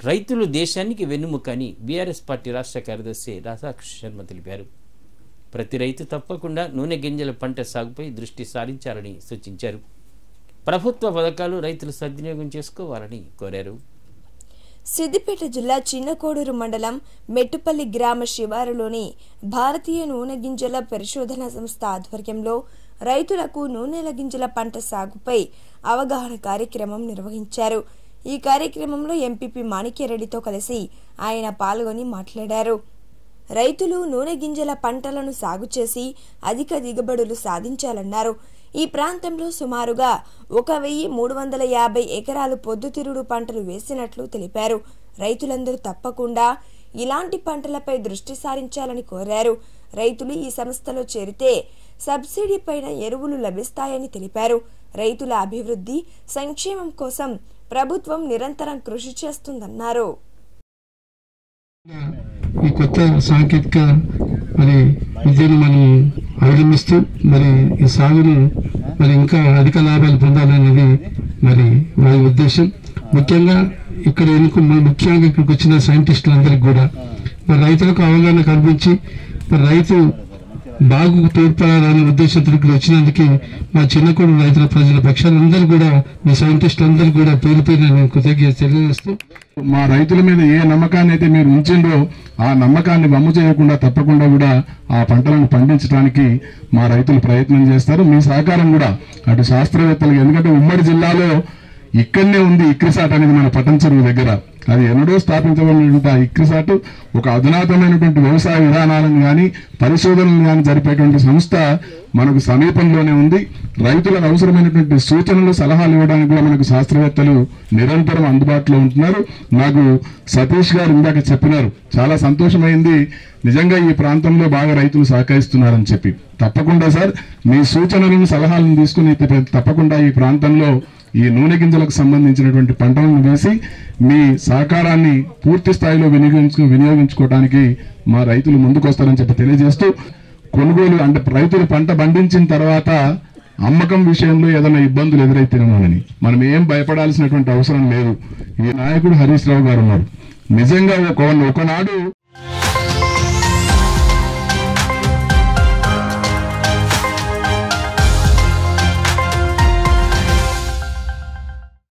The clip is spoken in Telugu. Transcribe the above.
రైతులు దేశానికి వెన్నుముక అని బీఆర్ఎస్ పార్టీ రాష్ట్ర కార్యదర్శి రాధాకృష్ణ శర్మ తెలిపారు ప్రతి రైతు తప్పకుండా నూనె గింజల పంట సాగుపై దృష్టి సారించాలని సూచించారు ప్రభుత్వ పథకాలు రైతులు సద్వినియోగం చేసుకోవాలని కోరారు సిద్దిపేట జిల్లా చిన్నకోడూరు మండలం మెట్టుపల్లి గ్రామ శివారులోని భారతీయ నూనె గింజల పరిశోధన సంస్థ ఆధ్వర్యంలో రైతులకు నూనెల గింజల పంట సాగుపై అవగాహన కార్యక్రమం నిర్వహించారు ఈ కార్యక్రమంలో ఎంపీపీ మాణిక్యరెడ్డితో కలిసి ఆయన పాల్గొని మాట్లాడారు రైతులు నూనె గింజల పంటలను సాగు చేసి అధిక దిగుబడులు సాధించాలన్నారు ఈ ప్రాంతంలో సుమారుగా ఒక వెయ్యి మూడు వందల యాభై ఎకరాలు పొద్దుతిరుడు పంటలు వేసినట్లు తెలిపారు రైతులందరూ తప్పకుండా ఇలాంటి పంటలపై దృష్టి సారించాలని కోరారు రైతులు ఈ సంస్థలో చేరితే సబ్సిడీ పైన ఎరువులు లభిస్తాయని తెలిపారు రైతుల అభివృద్ధి సంక్షేమం కోసం ప్రభుత్వం నిరంతరం కృషి చేస్తుందన్నారు ఈ కొత్త సాంకేతిక మరి విద్యను మనం అవలంబిస్తూ మరి ఈ సాగును మరి ఇంకా అధిక లాభాలు పొందాలనేది మరి వారి ఉద్దేశం ముఖ్యంగా ఇక్కడ ఎన్నుకు ముఖ్యంగా ఇక్కడికి వచ్చిన సైంటిస్టులందరికీ కూడా మరి రైతులకు అవగాహన కల్పించి మరి రైతు బాగు తోడ్పడాలనే ఉద్దేశంతో ఇక్కడ వచ్చినందుకు మా చిన్నకోడు రైతుల ప్రజల పక్షాలందరూ కూడా మీ సైంటిస్టులందరూ కూడా పేరు పేరు నేను కృతజ్ఞత తెలియజేస్తూ మా రైతుల మీద ఏ నమ్మకాన్ని అయితే మీరు ఉంచిండ్రో ఆ నమ్మకాన్ని వమ్ము చేయకుండా తప్పకుండా కూడా ఆ పంటలను పండించడానికి మా రైతులు ప్రయత్నం చేస్తారు మీ సహకారం కూడా అటు శాస్త్రవేత్తలకు ఎందుకంటే ఉమ్మడి జిల్లాలో ఇక్కడనే ఉంది ఇక్రిసాట్ అనేది మన పట్టణ చెరువు దగ్గర అది ఎన్నడో స్థాపించబడినటువంటి ఆ ఇక్రిసాట్ ఒక అధునాతమైనటువంటి వ్యవసాయ విధానాలను కానీ పరిశోధనలు కానీ జరిపేటువంటి సంస్థ మనకు సమీపంలోనే ఉంది రైతులకు అవసరమైనటువంటి సూచనలు సలహాలు ఇవ్వడానికి కూడా మనకు శాస్త్రవేత్తలు నిరంతరం అందుబాటులో ఉంటున్నారు నాకు సతీష్ గారు ఇందాక చెప్పినారు చాలా సంతోషమైంది నిజంగా ఈ ప్రాంతంలో బాగా రైతులు సహకరిస్తున్నారని చెప్పి తప్పకుండా సార్ మీ సూచనలను సలహాలను తీసుకుని తప్పకుండా ఈ ప్రాంతంలో ఈ నూనె గింజలకు సంబంధించినటువంటి పంటలను వేసి మీ సహకారాన్ని పూర్తి స్థాయిలో వినియోగించు వినియోగించుకోవడానికి మా రైతులు ముందుకొస్తారని చెప్పి తెలియజేస్తూ కొనుగోలు అంటే రైతులు పంట పండించిన తర్వాత అమ్మకం విషయంలో ఏదైనా ఇబ్బందులు ఎదురైతేనేమోనని మనం ఏం భయపడాల్సినటువంటి అవసరం లేదు ఈ నాయకుడు హరీష్ రావు గారు ఉన్నారు నిజంగా ఒక ఒకనాడు